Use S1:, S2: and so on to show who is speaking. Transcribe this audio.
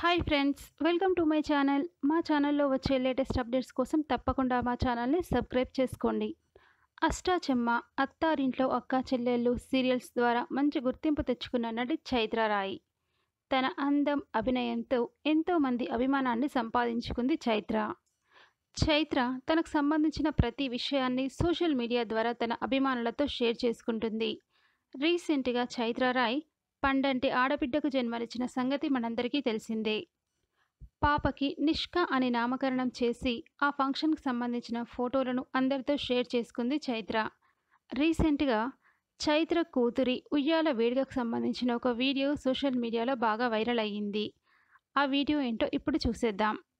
S1: hi friends welcome to my channel మా ఛానల్లో వచ్చే లేటెస్ట్ అప్డేట్స్ కోసం తప్పకుండా మా ఛానల్ని సబ్స్క్రైబ్ చేసుకోండి అష్టాచెమ్మ అత్తారింట్లో అక్క చెల్లెళ్ళు సీరియల్స్ ద్వారా మంచి గుర్తింపు తెచ్చుకున్న నటి చైత్రరాయ్ తన అందం అభినయంతో ఎంతోమంది అభిమానాన్ని సంపాదించుకుంది చైత్ర చైత్ర తనకు సంబంధించిన ప్రతి విషయాన్ని సోషల్ మీడియా ద్వారా తన అభిమానులతో షేర్ చేసుకుంటుంది రీసెంట్గా చైత్రరాయ్ పండంటి ఆడబిడ్డకు జన్మనిచ్చిన సంగతి మనందరికీ తెలిసిందే పాపకి నిష్క అని నామకరణం చేసి ఆ ఫంక్షన్కి సంబంధించిన ఫోటోలను అందరితో షేర్ చేసుకుంది చైత్ర రీసెంట్గా చైత్ర కూతురి ఉయ్యాల వేడుకకు సంబంధించిన ఒక వీడియో సోషల్ మీడియాలో బాగా వైరల్ అయ్యింది ఆ వీడియో ఏంటో ఇప్పుడు చూసేద్దాం